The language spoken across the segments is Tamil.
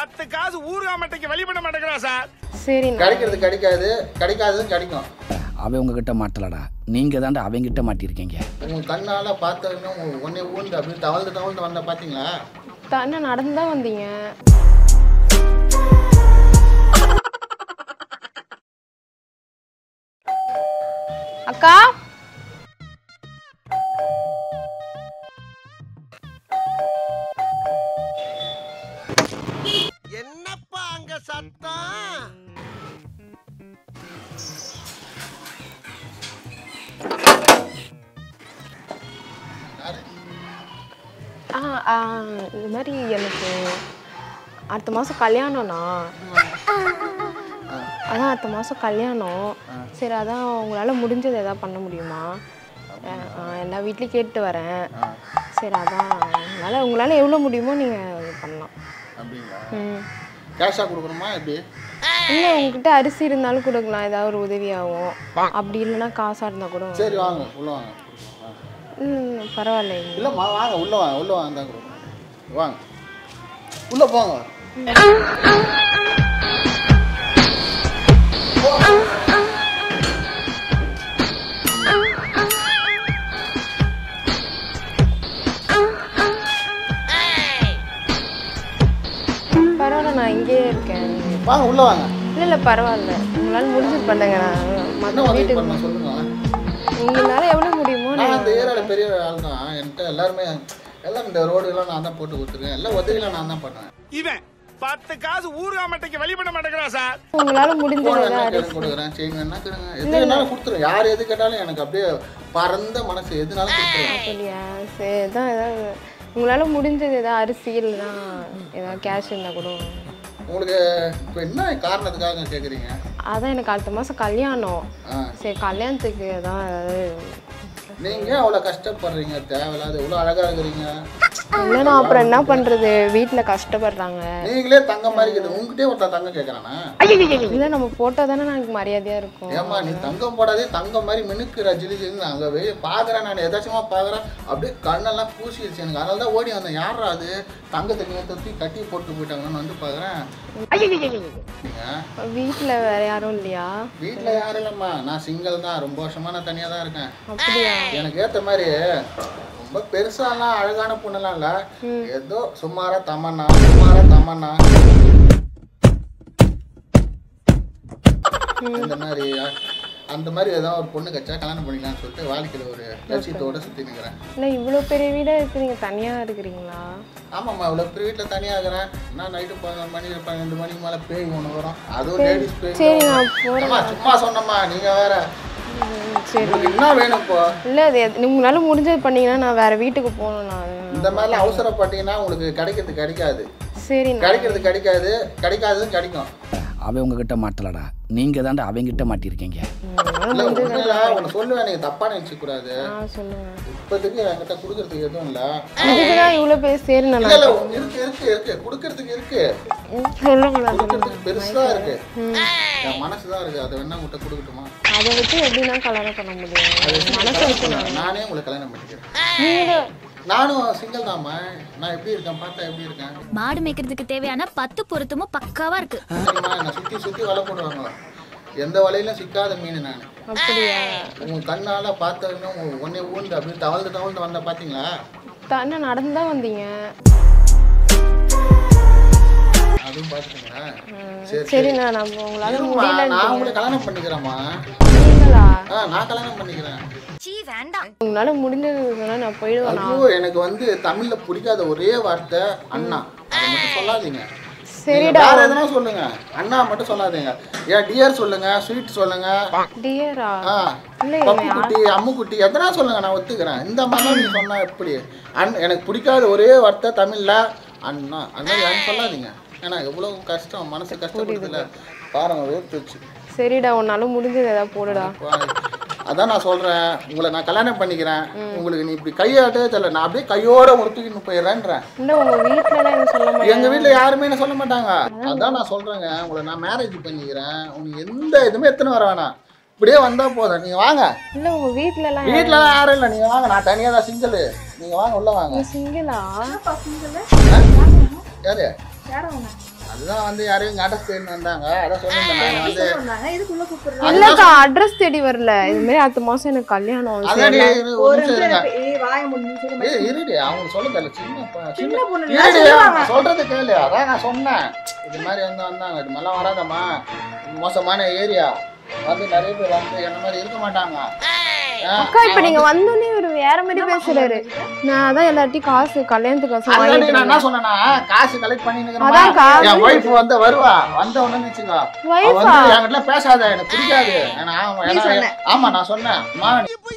பத்து காசு ஊர்காமட்டைக்கு வெளிப்பட மாட்டேங்கிறா சார் சரிண்ணா கிடைக்கிறது கிடைக்காது கிடைக்காததும் கிடைக்கும் அவன் உங்ககிட்ட மாட்டலடா நீங்க தாண்டா அவங்கிட்ட மாட்டிருக்கீங்க உங்க கண்ணால பார்த்ததுன்னு உங்க ஒன்னே ஊண்டு அப்படியே தவழ்ந்து தவழ்ந்து வந்த பாத்தீங்களா தானே நடந்து தான் வந்தீங்க அக்கா என்னப்பா அங்க சத்தம் யாரு? ஆ ஆ இது மாதிரி எனக்கு அடுத்த மாதம் கல்யாணம்ண்ணா அதான் அடுத்த மாதம் கல்யாணம் சரி அதான் உங்களால் முடிஞ்சது எதாவது பண்ண முடியுமா அஹ், ஆ, எல்லா வீட்லேயும் கேட்டு வரேன் சரி அதான் உங்களால் உங்களால் எவ்வளோ முடியுமோ நீங்கள் பண்ணலாம் அப்படிங்களா ம் கேஷா கொடுக்கணுமா எப்படி இல்லை உங்ககிட்ட அரிசி இருந்தாலும் கொடுக்கலாம் ஏதாவது ஒரு உதவியாகும் அப்படி இல்லைன்னா காசாக இருந்தால் கூட சரி வாங்க உள்ள வாங்க வாங்க. ம் பரவாயில்ல இல்லைம்மா வாங்க உள்ள வாங்க உள்ள வாங்க தான் கொடுக்குறோம் வாங்க உள்ள போங்க பரவாயில்ல நான் இங்கேயே இருக்கேன் வாங்க உள்ள வாங்க இல்லை இல்லை பரவாயில்ல உங்களால் முடிஞ்சது பண்ணுங்க நான் என்ன மற்ற உதவி வீட்டுக்கு பண்ண சொல்லுங்க உங்களால எவ்வளோ முடியுமோ நான் நீங்கள் அந்த ஏரியால பெரிய ஆள் தான் என்கிட்ட எல்லாருமே எல்லாம் இந்த ரோடு எல்லாம் நான் தான் போட்டு கொடுத்துருக்கேன் எல்லாம் உதவியெல்லாம் நான் தான் பண்ணுவேன் இவன் பத்து காசு ஊர்காமட்டைக்கு வெளிப்பட மாட்டேங்கிறா சார் உங்களால் முடிஞ்சது போன என்ன ஏதாவது கேட்டு கொடுக்குறேன் செயின் வேணா கேளுங்க எது வேணாலும் கொடுத்துருவேன் யார் எது கேட்டாலும் எனக்கு அப்படியே பறந்த மனசு எதுனாலும் கொடுத்துருவேன் அப்படியா சரி தான் ஏதாவது உங்களால் முடிஞ்சது ஏதாவது அரிசி இல்லைன்னா ஏதாவது கேஷ் இருந்தால் கூட உங்களுக்கு இப்போ என்ன காரணத்துக்காக கேட்குறீங்க அதான் எனக்கு அடுத்த மாதம் கல்யாணம் ஆ சரி கல்யாணத்துக்கு தான் ஏதாவது நீங்க ஏன் அவ்வளோ கஷ்டப்படுறீங்க தேவையில்லாத இவ்வளோ அழகா இருக்கிறீங்க இல்லைண்ணா அப்புறம் என்ன பண்ணுறது வீட்டில் கஷ்டப்படுறாங்க நீங்களே தங்க மாதிரி இருக்குது உங்ககிட்டயே ஒருத்தன் தங்கம் கேட்குறானா இல்லை நம்ம போட்டால் தானே எனக்கு மரியாதையாக இருக்கும் ஏம்மா நீ தங்கம் போடாதே தங்கம் மாதிரி மினுக்குற ஜிலி ஜிலின்னு அங்கே வெளியே பார்க்குறேன் நான் எதாச்சுமா பார்க்குறேன் அப்படியே கண்ணெல்லாம் பூசிடுச்சு எனக்கு அதனால தான் ஓடி வந்தேன் யாரா அது தங்கத்தை நேரத்தி கட்டி போட்டு போயிட்டாங்கன்னு வந்து பார்க்குறேன் வீட்டில் வேற யாரும் இல்லையா வீட்டில் யாரும் இல்லைம்மா நான் சிங்கிள் தான் ரொம்ப வருஷமா நான் தனியாக தான் இருக்கேன் அப்படியா எனக்கு ஏற்ற மாதிரி ரொம்ப பெருசாலாம் அழகான பொண்ணுலாம் இல்லை ஏதோ சுமாரா தமன்னா சுமாரா தமன்னா இந்த மாதிரி அந்த மாதிரி ஏதாவது ஒரு பொண்ணு கச்சா கல்யாணம் பண்ணிக்கலாம்னு சொல்லிட்டு வாழ்க்கையில் ஒரு லட்சியத்தோட சுற்றி நிற்கிறேன் இல்லை இவ்வளோ பெரிய வீடாக இருக்கு நீங்கள் தனியாக இருக்கிறீங்களா ஆமாம்மா இவ்வளோ பெரிய வீட்டில் தனியாக இருக்கிறேன் நான் நைட்டு பதினொரு மணி பன்னெண்டு மணிக்கு மேலே பேய் ஒன்று வரும் அதுவும் லேடிஸ் பேய் சரி நான் போகிறேன் அம்மா, சும்மா சொன்னம்மா நீங்கள் வேற சரி உங்களுக்கு என்ன வேணும் இப்போ இல்லை அது எது- உங்களால முடிஞ்சது பண்ணீங்கன்னா நான் வேற வீட்டுக்கு போகணும் நான் இந்த மாதிரிலாம் அவசரப்பட்டீங்கன்னா உங்களுக்கு கிடைக்கிறது கிடைக்காது சரிண்ணா கிடைக்கிறது கிடைக்காது கிடைக்காததும் கிடைக்கும் அவன் உங்ககிட்ட மாட்டலடா நீங்க தாண்டா அவங்கிட்ட மாட்டிருக்கீங்க இல்ல உண்மையில ஒன்று சொல்லுவேன் நீங்க தப்பா நினைச்சுக்க கூடாது ஆ சொல்லுங்க இப்போதைக்கு என்கிட்ட கொடுக்கறதுக்கு எதுவும் இல்ல இதுக்கு தான் இவ்வளோ பேர் சரிண்ணா இல்ல இல்ல இருக்கு இருக்கு இருக்கு கொடுக்கறதுக்கு இருக்கு சொல்லுங்களா கொடுக்கறதுக்கு பெருசா இருக்கு என் மனசு தான் இருக்கு அதை வேணா உங்கள்கிட்ட கொடுக்கட்டுமா அதை வச்சு எப்படின்னா கல்யாணம் பண்ண முடியும் மனசை வச்சு நான் நானே உங்களை கல்யாணம் பண்ணிக்கிறேன் நீங்கள் நானும் சிங்கிள் தாம்மா நான் எப்படி இருக்கேன் பார்த்தா எப்படி இருக்கேன் மாடு மேய்க்கிறதுக்கு தேவையான பத்து பொருத்தமும் பக்காவா இருக்கு தெரியுமா என்னை சுத்தி சுத்தி வலை போடுவாங்க எந்த வலையிலும் சிக்காத மீன் நான் அப்படியா உங்க கண்ணால பார்த்ததுன்னு உங்க ஒன்னே ஊண்டு அப்படியே தவழ்ந்து தவழ்ந்து வந்த பாத்தீங்களா தானே நடந்து தான் வந்தீங்க அதுவும் பாத்துக்கீங்களா சரி சரி சரிண்ணா நான் உங்களால இரும்மா, முடியல நான் உங்களை கல்யாணம் பண்ணிக்கிறேம்மா நீங்களா ஆ நான் கல்யாணம் பண்ணிக்கிறேன் சீ வேண்டாம் உங்களால முடிஞ்சது சொன்னா நான் போயிடுவேன் ஐயோ எனக்கு வந்து தமிழ்ல பிடிக்காத ஒரே வார்த்தை அண்ணா அதை மட்டும் சொல்லாதீங்க சரிடா நீங்க வேற எதனா சொல்லுங்க அண்ணா மட்டும் சொல்லாதீங்க ஏன் டியர் சொல்லுங்க ஸ்வீட் சொல்லுங்க டியரா ஆ இல்லை பப்பு குட்டி அம்மு குட்டி எதனா சொல்லுங்க நான் ஒத்துக்கிறேன் இந்த மாதிரிலாம் நீங்க சொன்னா எப்படி அண் எனக்கு பிடிக்காத ஒரே வார்த்தை தமிழ்ல அண்ணா அந்த மாதிரி யாரும் சொல்லாதீங்க ஏன்னா எவ்வளவு கஷ்டம் மனசு கஷ்டப்படுதுல பாருங்க வேர்த்து வச்சு சரிடா உன்னால முடிஞ்சது ஏதாவது போடுடா அதான் நான் சொல்றேன் உங்களை நான் கல்யாணம் பண்ணிக்கிறேன் உங்களுக்கு நீ இப்படி கையாட்டே தெரியல நான் அப்படியே கையோட உங்களை தூக்கிட்டு போயிடுறேன்றேன் இல்லை உங்க வீட்டுலலாம் எதுவும் சொல்ல மாட்டேன் எங்க வீட்ல யாருமே என்ன சொல்ல மாட்டாங்க அதான் நான் சொல்றேங்க உங்களை நான் மேரேஜ் பண்ணிக்கிறேன் உங்களுக்கு எந்த இதுவுமே எத்தனை வர வேணாம் இப்படியே வந்தா போதும் நீங்க வாங்க இல்லை உங்க வீட்டுலலாம் வீட்ல யாரும் இல்லை நீங்க வாங்க நான் தனியா தான் சிங்கிள் நீங்க வாங்க உள்ள வாங்க சிங்கிளா யாரு அதுதான் வந்து யாரையும் இங்க அட்ரஸ் தேடி வந்தாங்க அதான் சொல்லியிருந்தேன் நான் வந்து சொன்னாங்க இதுக்குள்ள கூப்பிடுறாங்க இல்லக்கா அட்ரஸ் தேடி வரல இது மாதிரி அடுத்த மாசம் எனக்கு கல்யாணம் அதாடி சரி, இரு, ஒரு ஒரு நிமிஷம் நிமிஷம் இருங்க. எனக்கு- ஏய், வாயை மூடுன்னு சொல்லி ஏய், இருடி அவங்க சொல்ல தெரியல சின்ன ப- சின்ன சின்ன பொண்ணு இருடி, நான் சொல்லுவாங்க. அவங்க சொல்றது கேளு அதான் நான் சொன்னேன் இது மாதிரி வந்து வந்தாங்க இது மாதிரிலாம் வராதம்மா இது மோசமான ஏரியா வந்து நிறைய பேர் வந்து என்ன மாதிரி இருக்க மாட்டாங்க ஆ, அக்கா இப்ப நீங்க வந்தோடனே ஒரு வேற மாதிரி பேசுறாரு நான் அதான் எல்லார்ட்டையும் காசு கல்யாணத்துக்கு காசு அதுதாண்டி வாங்கிட்டு நான் என்ன இருந்தேன். சொன்னேன்னா காசு கலெக்ட் பண்ணி அதான்க்கா. என் ஒய்ஃப் வந்து வருவா வந்த உடனே வச்சுக்கோ அவ Wife ஆ? வந்து என்கிட்ட பேசாத எனக்கு பிடிக்காது ஏன்னா ஆமா, நீ ஏன்னா- சொன்ன. ஆமா நான் சொன்னேன் அம்மா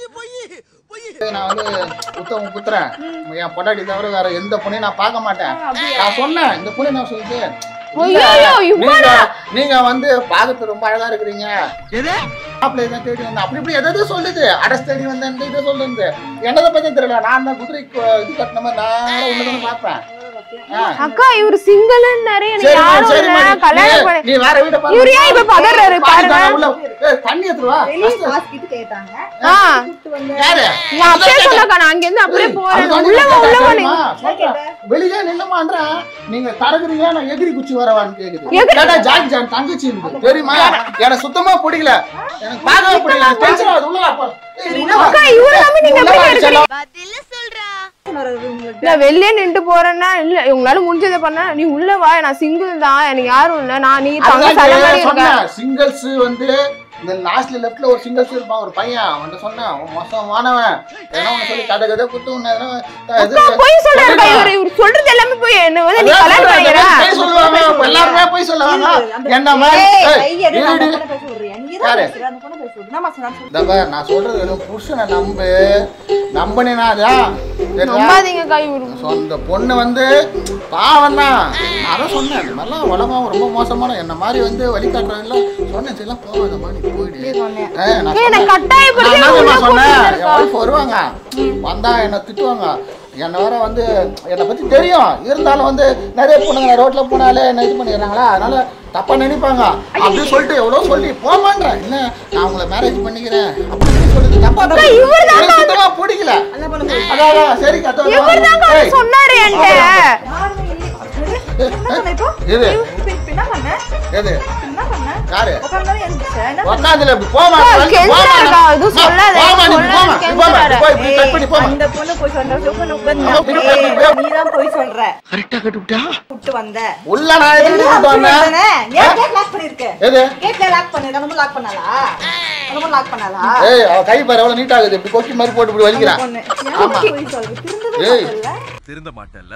நான் வந்து உத்தம புத்திரன் என் பொண்டாட்டி தவிர வேற எந்த பொண்ணையும் நான் பார்க்க மாட்டேன் நான் சொன்னேன் இந்த பொண்ணு நான் சொல்லிட்டு ஐயையோ, நீங்க நீங்க வந்து பார்க்கறது ரொம்ப அழகா இருக்கிறீங்க மாப்பிள்ளை தான் தேடி வந்தேன் அப்படி இப்படி எதாவது சொல்லுது அடஸ் தேடி வந்தேன் இதை சொல்லுது என்னதை பத்தி தெரியல நான் தான் குதிரைக்கு இது கட்டின மாதிரி நான் உன்னதான பார்ப்பேன் ஆ. அக்கா இவரு சிங்கிள்னாரு எனக்கு சரிம்மா, யாரும் சரிம்மா, இல்ல நீ- கல்யாணம் நீ- பண்ண நீ வேற வீட்டை பாரு. இவரு ஏன் இப்ப பதறாரு பாரு, பாருங்க. உள்ள ஏய், தண்ணி எடுத்துட்டு வா வெளியே first. காசு கிட்ட கேட்டாங்க ஆ. கூப்பிட்டு வந்து யாரு? நான் அப்பயே சொல்லக்கா நான் அங்க இருந்து அப்படியே போறேன் அதுதான் உள்ள வா உள்ள வா கேட்டா, நீங்க சொல்றேன். வெளியே நின்னுமான்றேன் நீங்க தரகுறீங்க நான் எகிரி குச்சி வரவான்னு கேக்குது எகிரி- கேட்டா ஜாக் ஜான் தங்கச்சி இருக்கு தெரியுமா எனக்கு சுத்தமா பிடிக்கல எனக்கு பார்க்கவே பிடிக்கல டென்ஷன் ஆகுது உள்ள வா போ. ஏய், உள்ள வா. அக்கா இவரு நம்பி நீங்க உள்ள எப்படி வா, இருக்கீங்க செல்லம். உங்கள்ட்ட நான் வெளியே நின்று போறேன்னா இல்ல உங்களால முடிஞ்சதை பண்ண நீ உள்ள வா நான் சிங்கிள் தான் எனக்கு யாரும் இல்ல நான் நீ தங்க அதுதான் சல மாதிரி இருக்க சொன்னேன் சிங்கிள்ஸ் வந்து இந்த லாஸ்ட்ல லெஃப்ட்ல ஒரு சிங்கிள்ஸ் இருப்பான் ஒரு பையன் அவன்கிட்ட சொன்னேன் அவன் மோசமானவன் ஏன்னா அவனை சொல்லி கதை கதை குத்து உன்னை எதனா, இது- போய் சொல்றாருக்கா இவரு இவரு சொல்றது எல்லாமே போய் என்ன வந்து நீ அதான் கல்யாணம் சொல்றேன், பண்ணிக்கிறா போய் சொல்லுவாங்க இப்ப எல்லாருமே போய் சொல்லுவாங்க அந்த- என்ன மாதிரி ஏய், ஏய், கையை எடு, அந்த இருடி. பொண்ணை பேச விடுறியா? நீ தான் யாரு? பேசுற, அந்த பொண்ணை பேச விடு. என்னம்மா சொன்னான்னு சொல்லு. இந்த பார், நான் சொல்றது வெறும் புருஷனை நம்பு நம்பினா அதான் சரியா? நம்பாதீங்கக்கா இவரு சொந்த பொண்ணு வந்து பாவம் தான் நான் தான் சொன்னேன் இந்த மாதிரிலாம் உலகம் ரொம்ப மோசமான என்ன மாதிரி வந்து வழிகாட்டுறவங்க சொன்னேன் சரிலாம் போகாதம்மா நீ போயிடு ஆ, நான் ஏய், நான் சொன்னேன். கட்டாயப்படுத்தி நான் என்ன உள்ள தெரியுமா சொன்னேன் போட்டுட்டு என் wife வருவாங்க வந்தா என்ன திட்டுவாங்க என்னை வேற வந்து என்னை பத்தி தெரியும் இருந்தாலும் வந்து நிறைய பொண்ணுங்க ரோட்ல போனாலே என்ன இது பண்ணிடுறாங்களா அதனால தப்பா நினைப்பாங்க அப்படின்னு சொல்லிட்டு எவ்வளவு சொல்லி போமான்றேன் என்ன நான் உங்களை மேரேஜ் பண்ணிக்கிறேன் அப்படின்னு சொல்லிட்டு தப்பா எனக்கு சுத்தமா பிடிக்கல அந்த பொண்ணை பேசு. அதான் அதான், சரி கத்த இவர்தாங்க வந்து சொன்னாரு என்கிட்ட யாருமே இல்லை. எது? என்ன பண்ண இப்போ? எது இப்ப- இப்ப என்ன பண்ண? எது என்ன பண்ண? யாரு உட்கார்ந்தாலும் எழுந்துச்ச. என்ன பண்ண? உக்காந்துல இப்படி போமா அப்பா, போமா, கெஞ்சுறாருக்கா, எதுவும் அம்மா, சொல்லாத, போமா, நீ சொல்லாத, போமா, நீ போமா, கெஞ்சுறாரு. நீ போய் இப்படி கட் பண்ணி ஏய், போமா அந்த பொண்ணு போய் சொன்ன பொண்ணு உட்கார்ந்து அவன் பின்னாடி போய் ஏய், நீதான் போய் சொல்ற கூப்பிட்டு வந்த உள்ள நான் எதுக்கு என்ன கூப்பிட்டு அப்படி வந்தேன் வந்தனே? ஏன் கேட் லாக் பண்ணிருக்க எது கேட்ல லாக் பண்ணிருக்க அந்த லாக் பண்ணாளா அந்த லாக் பண்ணாளா ஏய் அவ கை பாரு எவ்வளவு நீட் ஆகுது இப்படி கொக்கி மாதிரி போட்டு இப்படி வலிக்கிறான் பொண்ணு ஆமா. ஏன் போய் சொல்ற திருந்தவே ஏய். சொல்லல திருந்த மாட்டல்ல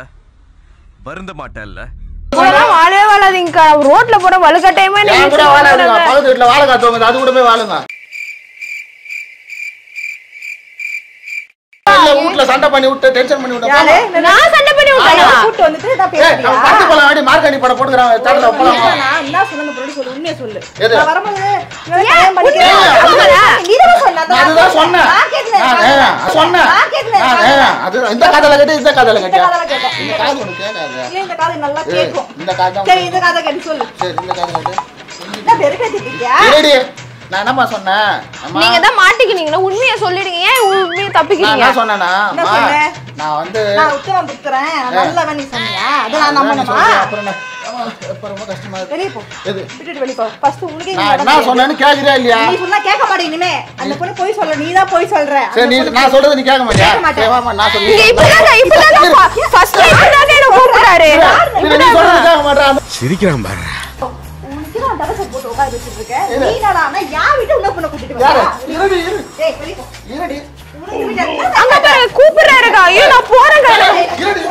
வருந்த மாட்டல்ல இதெல்லாம் வாழவே வாழாதீங்கக்கா ரோட்ல போற வலுக்கட்டாயமா என் கூட நீங்க வாழாதுங்க பக்கத்து வீட்டுல வாழை காத்துவாங்க அது கூட போய் வாழுங்க இல்ல வீட்டுல சண்டை பண்ணி விட்டு டென்ஷன் பண்ணி யாரு விட்டு நான் சண்டை பண்ணி விட்டேனா கூப்பிட்டு வந்துட்டு நான் ஏய் பேசுறியா நம்ம பத்து போலாம் ஆடி மார்க்கணி படம் போட்டுக்கிறாங்க தேட்டர்ல போலாம் நான் என்ன சொன்னேன்னு பொருள் சொல்லு உண்மையை சொல்லு எது? நான் வரும்போது இவன் கல்யாணம் பண்ணிக்கிறேன். ஏய், அதுதான் நீதான் சொன்ன, நான் அதுதான் சொன்னேன் நான் கேட்கல, நான் நான் ஏன் சொன்னேன் நான் கேட்கல, நான் நான் ஏன் அது இந்த காதல கேட்டு இந்த காதல இந்த கேட்டியா காதுல கேட்டேன். இந்த காது ஒன்று கேட்காது ஏன் இந்த காது நல்லா ஏய், கேட்கும் இந்த காது தான் சரி இந்த காதை கேட்டு சொல்லு சரி இந்த காது கேட்டு என்ன வெறுப்பேத்திட்டு இருக்கியா இருடி நான் என்னம்மா சொன்னேன் அம்மா நீங்க தான் மாட்டிக்கினீங்கன்னா உண்மையை சொல்லிடுங்க ஏன் உண்மையை நான் தப்பிக்கிறீங்க என்ன சொன்னேன்னா என்ன அம்மா, சொன்ன? நான் வந்து நான் உத்தரம் புத்துறேன் நான் நல்லவன் நீ சொன்னியா அதை நான் அதான் நீ நம்பணுமா சொல்றியா, அப்புறம் என்ன? ஆமா, இப்ப ரொம்ப கஷ்டமா இருக்கு வெளியே போ எது விட்டுட்டு வெளியே போ ஃபர்ஸ்ட் உனக்கே நான் என்ன சொன்னேன்னு கேக்குறியா இல்லையா நீ சொன்னா கேட்க மாட்டேங்க இனிமே அந்த பொண்ணு போய் சொல்ற நீ தான் போய் சொல்ற சரி நீ நான் சொல்றது நீ கேட்க மாட்டியா கேட்க மாட்டேன். சரி, வாம்மா, நான் நீங்க சொல்றேன் இப்பதாங்க இப்பதாங்க ஃபர்ஸ்ட் இப்பதாங்க என்ன கூப்பிடுறாரு நீ சொல்றது கேட்க மாட்டேன் சிரிக்கிறான் பாரு உனக்கு நான் தடசை போட்டு உட்கார வச்சிட்டு இருக்கேன் நீ என்னடா யார் வீட்டு உள்ள பொண்ணை கூட்டிட்டு யாரு வர இருடி இரு ஏய் வெளியே போ இருடி உனக்கு வீட்டு என்ன அங்க பாரு கூப்பிடுறாருக்கா ஐயோ நான் போறேங்க இருடி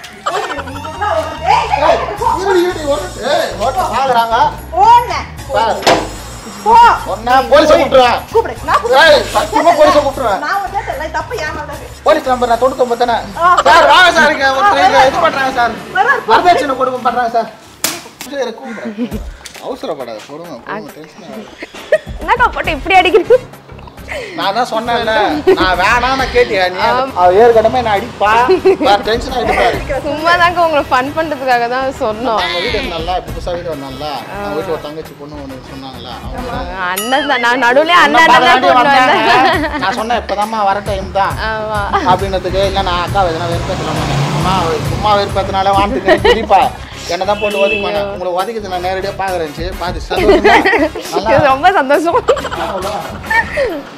ஏய், ஏய், இருடி இருடி ஒரு ஏய் ஓட்ட பாக்குறாங்க போன பாரு போ ஒன்னா போலீஸை கூப்பிட்டுருவேன் கூப்பிடு நான் ஏய் கூப்பிடுறேன். சத்தியமா போலீஸை கூப்பிட்டுருவேன் நான் வந்து தெரியல தப்பு ஏன் மேல போலீஸ் நம்பர் நான் தொண்ணூத்தொம்பது தானே ஆ. சார் வாங்க சார் இங்க ஒருத்தர் இங்க இது பண்றாங்க சார் வரதட்சணை கொடுக்க பண்றாங்க சார் சரி கூப்பிடுறேன் அவசரப்படாத பொறுமை பொறுமை டென்ஷன் ஆகாது. என்னக்கா போட்டு இப்படி அடிக்கிறீங்க நான் தான் சொன்னேன்ல நான் வேணாம்னு கேட்டியா நீ அவ ஏற்கனவே நான் அடிப்பா வேற டென்ஷன் ஆகிட்டு சும்மா தாங்க உங்களை ஃபன் பண்றதுக்காக தான் சொன்னோம் அவங்க வீடு நல்லா இப்போ புதுசாக வீடு வந்தாங்களா அவங்க வீட்டு ஒரு தங்கச்சி பொண்ணு ஒன்று சொன்னாங்களா அவங்க அண்ணன் தான் நான் நடுவுல இன்னும் அண்ணன் தான் பரவாயில்ல கொண்டு வந்தாங்க. வந்தேன் நான் சொன்னேன் இப்போதாம்மா வர டைம் தான் ஆமா அப்படின்னதுக்கு இல்லை நான் அக்கா எதனா வெறுப்பேற்றலாம் அம்மா சும்மா வெறுப்பேத்தினால வாண்டுக்கு குதிப்பா என்ன தான் போட்டு ஒதுக்குவாங்க உங்களை ஒதுக்கிது நான் நேரடியாக பார்க்குறேன் பார்த்து சந்தோஷமா? நல்லா இது ரொம்ப சந்தோஷம் அவ்வளோ